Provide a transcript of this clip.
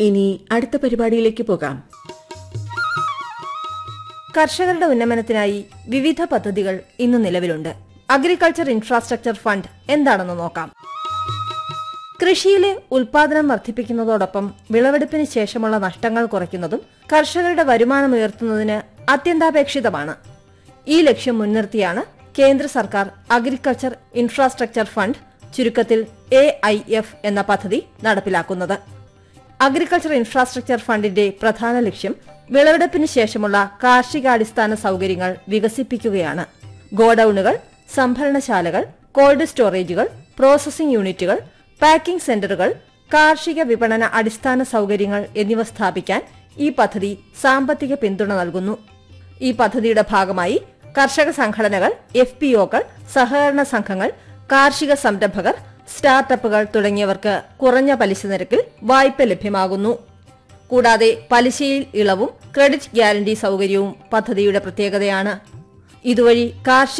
ഇനി അടുത്ത പരിപാടിയിലേക്ക് പോകാം കർഷകരുടെ ഉന്നമനത്തിനായി വിവിധ പദ്ധതികൾ ഇന്ന് നിലവിലുണ്ട് അഗ്രികൾച്ചർ ഇൻഫ്രാസ്ട്രക്ചർ ഫണ്ട് എന്താണെന്ന് നോക്കാം കൃഷിയിലെ ഉൽപാദനം വർദ്ധിപ്പിക്കുന്നതോടൊപ്പം വിളവെടുപ്പിന് ശേഷമുള്ള നഷ്ടങ്ങൾ കുറയ്ക്കുന്നതും കർഷകരുടെ വരുമാനം ഉയർത്തുന്നതിന് അത്യന്താപേക്ഷിതമാണ് ഈ ലക്ഷ്യം മുൻനിർത്തിയാണ് കേന്ദ്ര സർക്കാർ അഗ്രികൾച്ചർ ഇൻഫ്രാസ്ട്രക്ചർ ഫണ്ട് ചുരുക്കത്തിൽ എ എന്ന പദ്ധതി നടപ്പിലാക്കുന്നത് അഗ്രികൾച്ചർ ഇൻഫ്രാസ്ട്രക്ചർ ഫണ്ടിന്റെ പ്രധാന ലക്ഷ്യം വിളവെടുപ്പിന് ശേഷമുള്ള കാർഷികാടിസ്ഥാന സൗകര്യങ്ങൾ വികസിപ്പിക്കുകയാണ് ഗോഡൌണുകൾ സംഭരണശാലകൾ കോൾഡ് സ്റ്റോറേജുകൾ പ്രോസസിംഗ് യൂണിറ്റുകൾ പാക്കിംഗ് സെന്ററുകൾ കാർഷിക വിപണന അടിസ്ഥാന സൗകര്യങ്ങൾ എന്നിവ സ്ഥാപിക്കാൻ ഈ പദ്ധതി സാമ്പത്തിക പിന്തുണ നൽകുന്നു ഈ പദ്ധതിയുടെ ഭാഗമായി കർഷക സംഘടനകൾ എഫ് പി ഒകൾ സഹകരണ സംഘങ്ങൾ കാർഷിക സംരംഭകർ സ്റ്റാർട്ടപ്പുകൾ തുടങ്ങിയവർക്ക് കുറഞ്ഞ പലിശ നിരക്കിൽ വായ്പ ലഭ്യമാകുന്നു കൂടാതെ പലിശയിൽ ഇളവും ക്രെഡിറ്റ് ഗ്യാരണ്ടി സൗകര്യവും പദ്ധതിയുടെ പ്രത്യേകതയാണ് ഇതുവഴി കാർഷിക